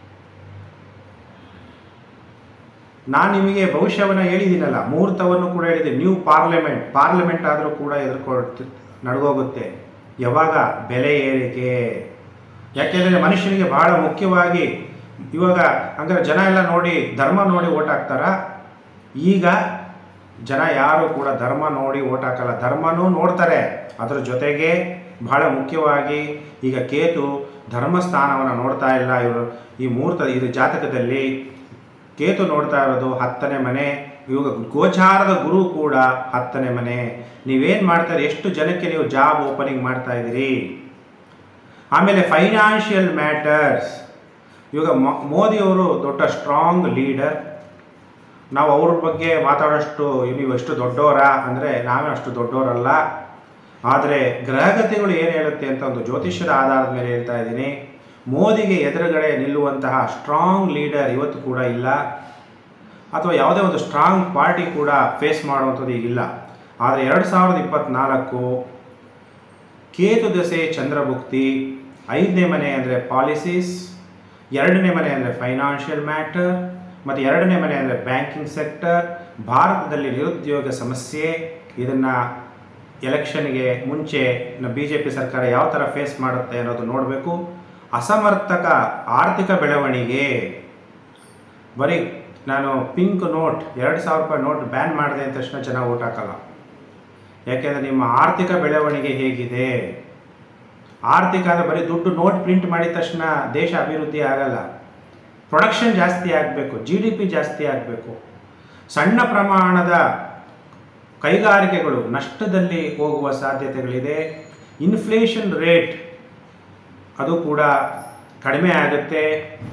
ನಾನು ನಿಮಗೆ ಭವಿಷ್ಯವನ್ನು ಹೇಳಿದ್ದೀನಲ್ಲ ಮುಹೂರ್ತವನ್ನು ಕೂಡ ಹೇಳಿದೆ ನ್ಯೂ ಪಾರ್ಲಿಮೆಂಟ್ ಪಾರ್ಲಿಮೆಂಟ್ ಆದರೂ ಕೂಡ ಎದುರ್ಕೊಳ್ತಿ ನಡ್ಗೋಗುತ್ತೆ ಯಾವಾಗ ಬೆಲೆ ಏರಿಕೆ ಯಾಕೆಂದರೆ ಮನುಷ್ಯನಿಗೆ ಬಹಳ ಮುಖ್ಯವಾಗಿ ಇವಾಗ ಹಂಗಾರೆ ಜನ ಎಲ್ಲ ನೋಡಿ ಧರ್ಮ ನೋಡಿ ಓಟ್ ಹಾಕ್ತಾರ ಈಗ ಜನ ಯಾರು ಕೂಡ ಧರ್ಮ ನೋಡಿ ಓಟ್ ಹಾಕಲ್ಲ ಧರ್ಮನೂ ನೋಡ್ತಾರೆ ಅದರ ಜೊತೆಗೆ ಬಹಳ ಮುಖ್ಯವಾಗಿ ಈಗ ಕೇತು ಧರ್ಮಸ್ಥಾನವನ್ನು ನೋಡ್ತಾ ಇಲ್ಲ ಇವರು ಈ ಮುಹೂರ್ತ ಇದು ಜಾತಕದಲ್ಲಿ ಕೇತು ನೋಡ್ತಾ ಇರೋದು ಹತ್ತನೇ ಮನೆ ಇವಾಗ ಗೋಚಾರದ ಗುರು ಕೂಡ ಹತ್ತನೇ ಮನೆ ನೀವೇನು ಮಾಡ್ತಾರೆ ಎಷ್ಟು ಜನಕ್ಕೆ ನೀವು ಜಾಬ್ ಓಪನಿಂಗ್ ಮಾಡ್ತಾ ಇದ್ದೀರಿ ಆಮೇಲೆ ಫೈನಾನ್ಷಿಯಲ್ ಮ್ಯಾಟರ್ಸ್ ಇವಾಗ ಮೊ- ಮೋದಿಯವರು ದೊಡ್ಡ ಸ್ಟ್ರಾಂಗ್ ಲೀಡರ್ ನಾವು ಅವ್ರ ಬಗ್ಗೆ ಮಾತಾಡೋಷ್ಟು ನೀವು ಎಷ್ಟು ದೊಡ್ಡವರ ಅಂದರೆ ನಾವೇ ಅಷ್ಟು ದೊಡ್ಡವರಲ್ಲ ಆದರೆ ಗ್ರಹಗತಿಗಳು ಏನು ಹೇಳುತ್ತೆ ಅಂತ ಒಂದು ಜ್ಯೋತಿಷ್ಯದ ಆಧಾರದ ಮೇಲೆ ಹೇಳ್ತಾ ಇದ್ದೀನಿ ಮೋದಿಗೆ ಎದುರುಗಡೆ ನಿಲ್ಲುವಂತಹ ಸ್ಟ್ರಾಂಗ್ ಲೀಡರ್ ಇವತ್ತು ಕೂಡ ಇಲ್ಲ ಅಥವಾ ಯಾವುದೇ ಒಂದು ಸ್ಟ್ರಾಂಗ್ ಪಾರ್ಟಿ ಕೂಡ ಫೇಸ್ ಮಾಡುವಂಥದ್ದು ಈಗಿಲ್ಲ ಆದರೆ ಎರಡು ಸಾವಿರದ ಇಪ್ಪತ್ತ್ನಾಲ್ಕು ಕೇತು ದಶೆ ಚಂದ್ರಭುಕ್ತಿ ಐದನೇ ಮನೆ ಅಂದರೆ ಪಾಲಿಸೀಸ್ ಎರಡನೇ ಮನೆ ಅಂದರೆ ಫೈನಾನ್ಷಿಯಲ್ ಮ್ಯಾಟರ್ ಮತ್ತು ಎರಡನೇ ಮನೆ ಅಂದರೆ ಬ್ಯಾಂಕಿಂಗ್ ಸೆಕ್ಟರ್ ಭಾರತದಲ್ಲಿ ನಿರುದ್ಯೋಗ ಸಮಸ್ಯೆ ಇದನ್ನು ಎಲೆಕ್ಷನ್ಗೆ ಮುಂಚೆ ಬಿ ಜೆ ಪಿ ಸರ್ಕಾರ ಯಾವ ಥರ ಫೇಸ್ ಮಾಡುತ್ತೆ ಅನ್ನೋದು ನೋಡಬೇಕು ಅಸಮರ್ಥಕ ಆರ್ಥಿಕ ಬೆಳವಣಿಗೆ ಬರೀ ನಾನು ಪಿಂಕ್ ನೋಟ್ ಎರಡು ಸಾವಿರ ರೂಪಾಯಿ ನೋಟ್ ಬ್ಯಾನ್ ಮಾಡಿದೆ ಅಂದ ತಕ್ಷಣ ಜನ ಓಟ್ ಹಾಕಲ್ಲ ಯಾಕೆಂದರೆ ನಿಮ್ಮ ಆರ್ಥಿಕ ಬೆಳವಣಿಗೆ ಹೇಗಿದೆ ಆರ್ಥಿಕ ಅಂದರೆ ಬರೀ ದುಡ್ಡು ನೋಟ್ ಪ್ರಿಂಟ್ ಮಾಡಿದ ತಕ್ಷಣ ದೇಶ ಅಭಿವೃದ್ಧಿ ಆಗಲ್ಲ ಪ್ರೊಡಕ್ಷನ್ ಜಾಸ್ತಿ ಆಗಬೇಕು ಜಿ ಡಿ ಪಿ ಜಾಸ್ತಿ ಆಗಬೇಕು ಸಣ್ಣ ಪ್ರಮಾಣದ ಕೈಗಾರಿಕೆಗಳು ನಷ್ಟದಲ್ಲಿ ಹೋಗುವ ಸಾಧ್ಯತೆಗಳಿದೆ ಇನ್ಫ್ಲೇಷನ್ ರೇಟ್ ಅದು ಕೂಡ ಕಡಿಮೆ ಆಗುತ್ತೆ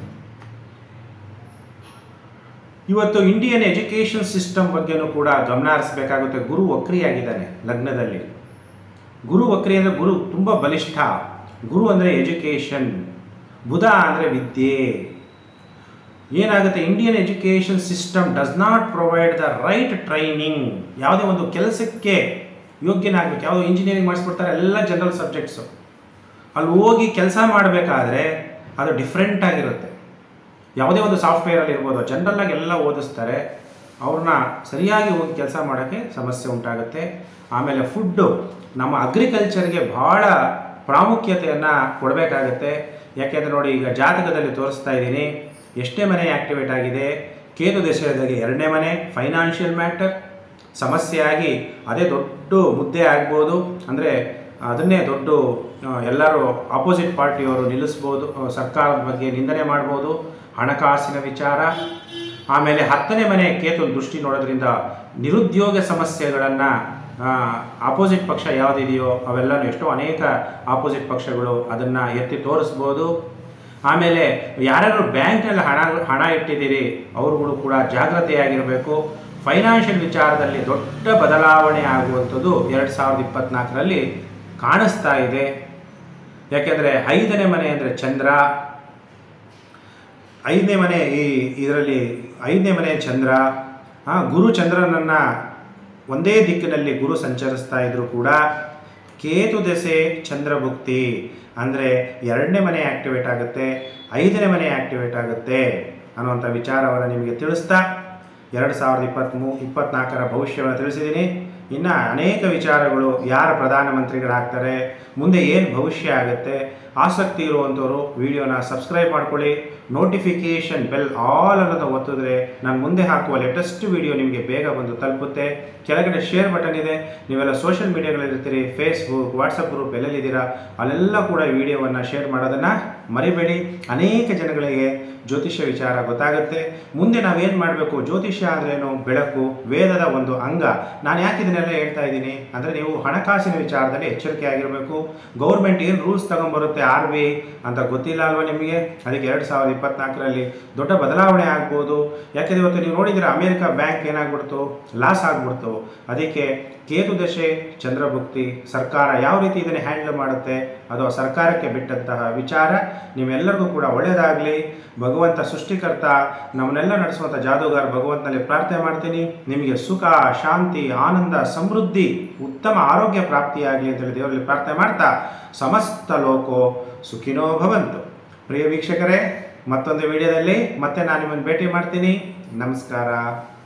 ಇವತ್ತು ಇಂಡಿಯನ್ ಎಜುಕೇಷನ್ ಸಿಸ್ಟಮ್ ಬಗ್ಗೆನೂ ಕೂಡ ಗಮನ ಹರಿಸಬೇಕಾಗುತ್ತೆ ಗುರು ವಕ್ರಿಯಾಗಿದ್ದಾನೆ ಲಗ್ನದಲ್ಲಿ ಗುರು ವಕ್ರಿ ಅಂದರೆ ಗುರು ತುಂಬ ಬಲಿಷ್ಠ ಗುರು ಅಂದರೆ ಎಜುಕೇಷನ್ ಬುಧ ಅಂದರೆ ವಿದ್ಯೆ ಏನಾಗುತ್ತೆ Indian education system does not provide the right training ಯಾವುದೇ ಒಂದು ಕೆಲಸಕ್ಕೆ ಯೋಗ್ಯನಾಗಬೇಕು ಯಾವುದೋ ಇಂಜಿನಿಯರಿಂಗ್ ಮಾಡಿಸ್ಬಿಡ್ತಾರೆ ಎಲ್ಲ ಜನರಲ್ ಸಬ್ಜೆಕ್ಟ್ಸು ಅಲ್ಲಿ ಹೋಗಿ ಕೆಲಸ ಮಾಡಬೇಕಾದ್ರೆ ಅದು ಡಿಫ್ರೆಂಟ್ ಆಗಿರುತ್ತೆ ಯಾವುದೇ ಒಂದು ಸಾಫ್ಟ್ವೇರಲ್ಲಿ ಇರ್ಬೋದು ಜನರಲ್ಲಾಗಿ ಎಲ್ಲ ಓದಿಸ್ತಾರೆ ಅವ್ರನ್ನ ಸರಿಯಾಗಿ ಹೋಗಿ ಕೆಲಸ ಮಾಡೋಕ್ಕೆ ಸಮಸ್ಯೆ ಉಂಟಾಗುತ್ತೆ ಆಮೇಲೆ ಫುಡ್ಡು ನಮ್ಮ ಅಗ್ರಿಕಲ್ಚರ್ಗೆ ಭಾಳ ಪ್ರಾಮುಖ್ಯತೆಯನ್ನು ಕೊಡಬೇಕಾಗತ್ತೆ ಯಾಕೆಂದರೆ ನೋಡಿ ಈಗ ಜಾತಕದಲ್ಲಿ ತೋರಿಸ್ತಾ ಇದ್ದೀನಿ ಎಷ್ಟೇ ಮನೆ ಆ್ಯಕ್ಟಿವೇಟ್ ಆಗಿದೆ ಕೇತು ದೇಶದಾಗೆ ಎರಡನೇ ಮನೆ ಫೈನಾನ್ಷಿಯಲ್ ಮ್ಯಾಟರ್ ಸಮಸ್ಯೆ ಆಗಿ ಅದೇ ದೊಡ್ಡ ಮುದ್ದೆ ಆಗ್ಬೋದು ಅಂದರೆ ಅದನ್ನೇ ದೊಡ್ಡ ಆ, ಎಲ್ಲರೂ ಆಪೋಸಿಟ್ ಪಾರ್ಟಿಯವರು ನಿಲ್ಲಿಸ್ಬೋದು ಆ, ಸರ್ಕಾರದ ಬಗ್ಗೆ ನಿಂದನೆ ಮಾಡ್ಬೋದು ಹಣಕಾಸಿನ ವಿಚಾರ ಆಮೇಲೆ ಹತ್ತನೇ ಮನೆ ಕೇತು ದೃಷ್ಟಿ ನೋಡೋದ್ರಿಂದ ನಿರುದ್ಯೋಗ ಸಮಸ್ಯೆಗಳನ್ನು ಆಪೋಸಿಟ್ ಪಕ್ಷ ಯಾವುದಿದೆಯೋ ಅವೆಲ್ಲನೂ ಎಷ್ಟೋ ಅನೇಕ ಆಪೋಸಿಟ್ ಪಕ್ಷಗಳು ಅದನ್ನು ಎತ್ತಿ ತೋರಿಸ್ಬೋದು ಆಮೇಲೆ ಯಾರ್ಯಾರು ಬ್ಯಾಂಕ್ನಲ್ಲಿ ಹಣ ಹಣ ಇಟ್ಟಿದ್ದೀರಿ ಅವರುಗಳು ಕೂಡ ಜಾಗ್ರತೆಯಾಗಿರಬೇಕು ಫೈನಾನ್ಷಿಯಲ್ ವಿಚಾರದಲ್ಲಿ ದೊಡ್ಡ ಬದಲಾವಣೆ ಆಗುವಂಥದ್ದು ಎರಡು ಸಾವಿರದ ಇಪ್ಪತ್ನಾಲ್ಕರಲ್ಲಿ ಕಾಣಿಸ್ತಾ ಇದೆ ಯಾಕೆಂದರೆ ಐದನೇ ಮನೆ ಅಂದರೆ ಚಂದ್ರ ಐದನೇ ಮನೆ ಈ ಇದರಲ್ಲಿ ಐದನೇ ಮನೆ ಚಂದ್ರ ಆ, ಗುರು ಚಂದ್ರನನ್ನು ಒಂದೇ ದಿಕ್ಕಿನಲ್ಲಿ ಗುರು ಸಂಚರಿಸ್ತಾ ಇದ್ರೂ ಕೂಡ ಕೇತು ದೆಸೆ ಚಂದ್ರಭುಕ್ತಿ ಅಂದರೆ ಎರಡನೇ ಮನೆ ಆ್ಯಕ್ಟಿವೇಟ್ ಆಗುತ್ತೆ ಐದನೇ ಮನೆ ಆ್ಯಕ್ಟಿವೇಟ್ ಆಗುತ್ತೆ ಅನ್ನುವಂಥ ವಿಚಾರವನ್ನು ನಿಮಗೆ ತಿಳಿಸ್ತಾ ಎರಡು ಸಾವಿರದ ಇಪ್ಪತ್ತ್ಮೂ ಇಪ್ಪತ್ನಾಲ್ಕರ ಭವಿಷ್ಯವನ್ನು ತಿಳಿಸಿದ್ದೀನಿ ಇನ್ನು ಅನೇಕ ವಿಚಾರಗಳು ಯಾರು ಪ್ರಧಾನಮಂತ್ರಿಗಳಾಗ್ತಾರೆ ಮುಂದೆ ಏನು ಭವಿಷ್ಯ ಆಗುತ್ತೆ ಆಸಕ್ತಿ ಇರುವಂಥವರು ವಿಡಿಯೋನ ಸಬ್ಸ್ಕ್ರೈಬ್ ಮಾಡ್ಕೊಳ್ಳಿ ನೋಟಿಫಿಕೇಷನ್ ಬೆಲ್ ಆಲ್ ಅನ್ನೋದು ಒತ್ತಿದ್ರೆ ನಾನು ಮುಂದೆ ಹಾಕುವ ಲೇಟೆಸ್ಟ್ ವಿಡಿಯೋ ನಿಮಗೆ ಬೇಗ ಬಂದು ತಲುಪುತ್ತೆ ಕೆಳಗಡೆ ಶೇರ್ ಬಟನ್ ಇದೆ ನೀವೆಲ್ಲ ಸೋಷಿಯಲ್ ಮೀಡಿಯಾಗಳಲ್ಲಿರ್ತೀರಿ ಫೇಸ್ಬುಕ್ ವಾಟ್ಸಪ್ ಗ್ರೂಪ್ ಎಲ್ಲೆಲ್ಲಿದ್ದೀರಾ ಅಲ್ಲೆಲ್ಲ ಕೂಡ ಈ ವಿಡಿಯೋವನ್ನು ಶೇರ್ ಮಾಡೋದನ್ನು ಮರಿಬೇಡಿ ಅನೇಕ ಜನಗಳಿಗೆ ಜ್ಯೋತಿಷ್ಯ ವಿಚಾರ ಗೊತ್ತಾಗುತ್ತೆ ಮುಂದೆ ನಾವೇನು ಮಾಡಬೇಕು ಜ್ಯೋತಿಷ್ಯ ಅಂದ್ರೇನು ಬೆಳಕು ವೇದದ ಒಂದು ಅಂಗ ನಾನು ಯಾಕೆ ಇದನ್ನೆಲ್ಲ ಹೇಳ್ತಾ ಇದ್ದೀನಿ ಅಂದರೆ ನೀವು ಹಣಕಾಸಿನ ವಿಚಾರದಲ್ಲಿ ಎಚ್ಚರಿಕೆ ಆಗಿರಬೇಕು ಗೌರ್ಮೆಂಟ್ ಏನು ರೂಲ್ಸ್ ತಗೊಂಬರುತ್ತೆ ಆರ್ ಬಿ ಅಂತ ಗೊತ್ತಿಲ್ಲ ಅಲ್ವಾ ನಿಮಗೆ ಅದಕ್ಕೆ ಎರಡು ಸಾವಿರದ ಇಪ್ಪತ್ನಾಲ್ಕರಲ್ಲಿ ದೊಡ್ಡ ಬದಲಾವಣೆ ಆಗ್ಬೋದು ಯಾಕೆಂದರೆ ಇವತ್ತು ನೀವು ನೋಡಿದರೆ ಅಮೇರಿಕ ಬ್ಯಾಂಕ್ ಏನಾಗ್ಬಿಡ್ತು ಲಾಸ್ ಆಗ್ಬಿಡ್ತು ಅದಕ್ಕೆ ಕೇತು ದಶೆ ಚಂದ್ರಭುಕ್ತಿ ಸರ್ಕಾರ ಯಾವ ರೀತಿ ಇದನ್ನು ಹ್ಯಾಂಡಲ್ ಮಾಡುತ್ತೆ ಅದು ಆ ಸರ್ಕಾರಕ್ಕೆ ಬಿಟ್ಟಂತಹ ವಿಚಾರ ನೀವೆಲ್ಲರಿಗೂ ಕೂಡ ಒಳ್ಳೆಯದಾಗಲಿ ಭಗವಂತ ಸೃಷ್ಟಿಕರ್ತ ನಮ್ಮನ್ನೆಲ್ಲ ನಡೆಸುವಂಥ ಜಾದೂಗಾರ ಭಗವಂತನಲ್ಲಿ ಪ್ರಾರ್ಥನೆ ಮಾಡ್ತೀನಿ ನಿಮಗೆ ಸುಖ ಶಾಂತಿ ಆನಂದ ಸಮೃದ್ಧಿ ಉತ್ತಮ ಆರೋಗ್ಯ ಪ್ರಾಪ್ತಿಯಾಗಲಿ ಅಂತೇಳಿ ದೇವರಲ್ಲಿ ಪ್ರಾರ್ಥನೆ ಮಾಡ್ತಾ ಸಮಸ್ತ ಲೋಕೋ ಸುಖಿನೋ ಭವಂತು ಪ್ರಿಯ ವೀಕ್ಷಕರೇ ಮತ್ತೊಂದು ವಿಡಿಯೋದಲ್ಲಿ ಮತ್ತೆ ನಾನು ನಿಮ್ಮನ್ನು ಭೇಟಿ ಮಾಡ್ತೀನಿ ನಮಸ್ಕಾರ